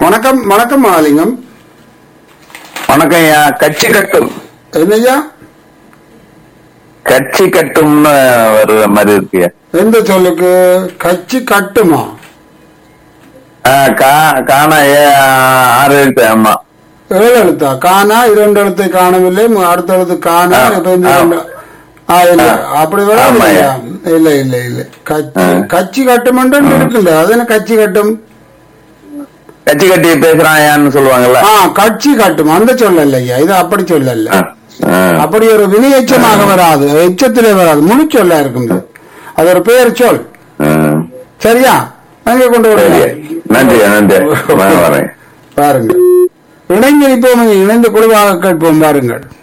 வணக்கம் வணக்கம் மகாலிங்கம் வணக்கம் ஐயா கட்சி கட்டும் என்னய்யா கட்சி கட்டும்னு வர்ற மாதிரி இருக்கு எந்த சொல்லுக்கு கட்சி கட்டுமா காண ஏ ஆறு எழுத்து ஆமா ஏழு எழுத்தா காணா இரண்டு எழுத்தை காணவில்லை மு- அடுத்த எழுத்து காணா ஆ, இப்ப இந்த ஆ. ரெண்டு- ஆ, இல்ல ஆ. அப்படி வராது ஆமாய்யா. இல்லையா? இல்ல இல்ல இல்ல கட்சி ஆ. கட்சி கட்டுமென்று இருக்குல்ல அது என்ன கட்சி கட்டும் கட்சி கட்டி பேசுறாயான்னு சொல்லுவாங்கல்ல ஆ கட்சி கட்டும் அந்த சொல்ல இல்லையா இது அப்படி சொல்லல ஆ, ஆ. அப்படி ஒரு வினை எச்சமாக வராது எச்சத்திலே வராது முழு சொல்ல இருக்கும் இது. அது ஒரு பெயர் சொல் ஆ. சரியா அங்கே கொண்டு சரி வருங்க நன்றி நன்றி நான் வரேன் பாருங்கள் இணைந்திருப்போம் இணைந்து குழுவாக கேட்போம் பாருங்கள்